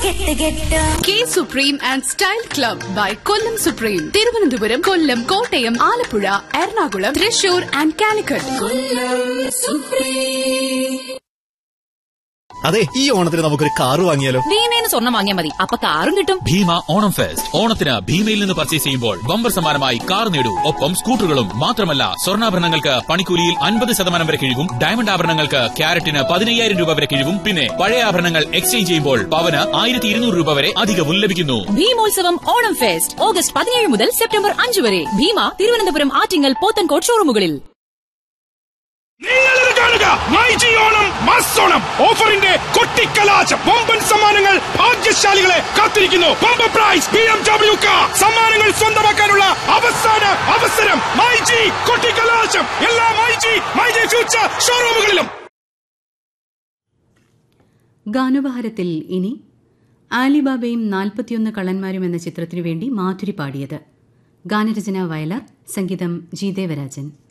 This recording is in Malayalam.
കെട്ട് കെട്ട് K supreme and style club by Kollam supreme Thiruvananthapuram Kollam Kottayam Alappuzha Ernakulam Thrissur and Calicut അതെ ഈ ഓണത്തിന് നമുക്കൊരു കാറ് വാങ്ങിയാലോ ഭീമേന്ന് സ്വർണ്ണം വാങ്ങിയാൽ മതി അപ്പൊ കാറും കിട്ടും ഭീമ ഓണം ഫെസ്റ്റ് ഓണത്തിന് ഭീമയിൽ നിന്ന് പർച്ചേസ് ചെയ്യുമ്പോൾ ബമ്പർ സമ്മാനമായി കാർ നേടൂ ഒപ്പം സ്കൂട്ടറുകളും മാത്രമല്ല സ്വർണ്ണാഭരണങ്ങൾക്ക് പണിക്കൂലിയിൽ അൻപത് ശതമാനം വരെ കിഴിവും ഡയമണ്ട് ആഭരണങ്ങൾക്ക് ക്യാരറ്റിന് പതിനയ്യായിരം രൂപ വരെ കിഴിവും പിന്നെ പഴയ ആഭരണങ്ങൾ എക്സ്ചേഞ്ച് ചെയ്യുമ്പോൾ പവന് ആയിരത്തി ഇരുന്നൂറ് രൂപ വരെ അധികവും ലഭിക്കുന്നു ഭീമോത്സവം ഓണം ഫെസ്റ്റ് ഓഗസ്റ്റ് പതിനേഴ് മുതൽ സെപ്റ്റംബർ അഞ്ച് വരെ ഭീമ തിരുവനന്തപുരം ആറ്റിങ്ങൽ പോത്തൻകോട്ട് ഷോറൂമുകളിൽ നിങ്ങളിത് കാണുക മൈജി ഓണം മാസ് ഓണം ഓഫറിന്റെ കൊട്ടിക്കലാശം വമ്പൻ സമ്മാനങ്ങൾ ഭാഗ്യശാലികളെ കാത്തിരിക്കുന്നു bumper prize B M W car സമ്മാനങ്ങൾ സ്വന്തമാക്കാനുള്ള അവസാന അവസരം മൈജി കൊട്ടിക്കലാശം എല്ലാ മൈജി മൈജി ഫ്യൂച്ചർ ഷോറൂമുകളിലും ഗാനോപഹാരത്തിൽ ഇനി ആലിബാബയും നാൽപ്പത്തിയൊന്ന് കള്ളന്മാരും എന്ന ചിത്രത്തിനു വേണ്ടി മാധുരി പാടിയത് ഗാനരചന വയലാർ സംഗീതം ജി ദേവരാജൻ